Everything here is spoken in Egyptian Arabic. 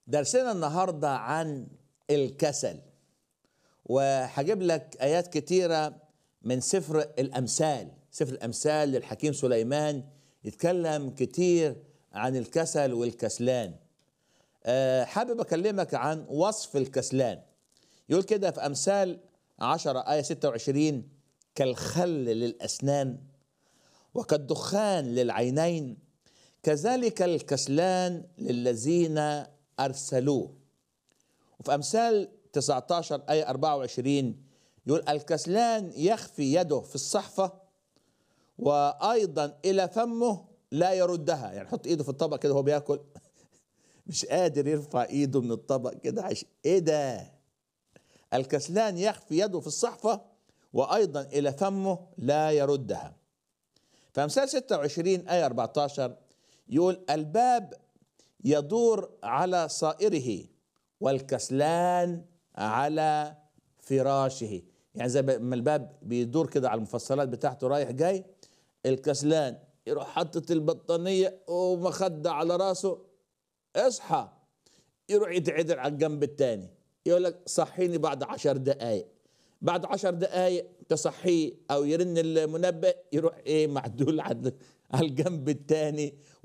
درسنا النهارده عن الكسل وهجيب لك ايات كتيره من سفر الامثال سفر الامثال للحكيم سليمان يتكلم كتير عن الكسل والكسلان أه حابب اكلمك عن وصف الكسلان يقول كده في امثال 10 ايه 26 كالخل للاسنان وكالدخان للعينين كذلك الكسلان للذين ارسلوه وفي امثال 19 ايه 24 يقول الكسلان يخفي يده في الصحفه وايضا الى فمه لا يردها يعني يحط ايده في الطبق كده وهو بياكل مش قادر يرفع ايده من الطبق كده عش... ايه ده الكسلان يخفي يده في الصحفه وايضا الى فمه لا يردها فامثال 26 ايه 14 يقول الباب يدور على صائره والكسلان على فراشه يعني زي ما الباب بيدور كده على المفصلات بتاعته رايح جاي الكسلان يروح حاطط البطانية ومخدة على راسه اصحى يروح يتعدل على الجنب التاني يقول لك صحيني بعد عشر دقايق بعد عشر دقايق تصحيه او يرن المنبه يروح ايه معدول على الجنب التاني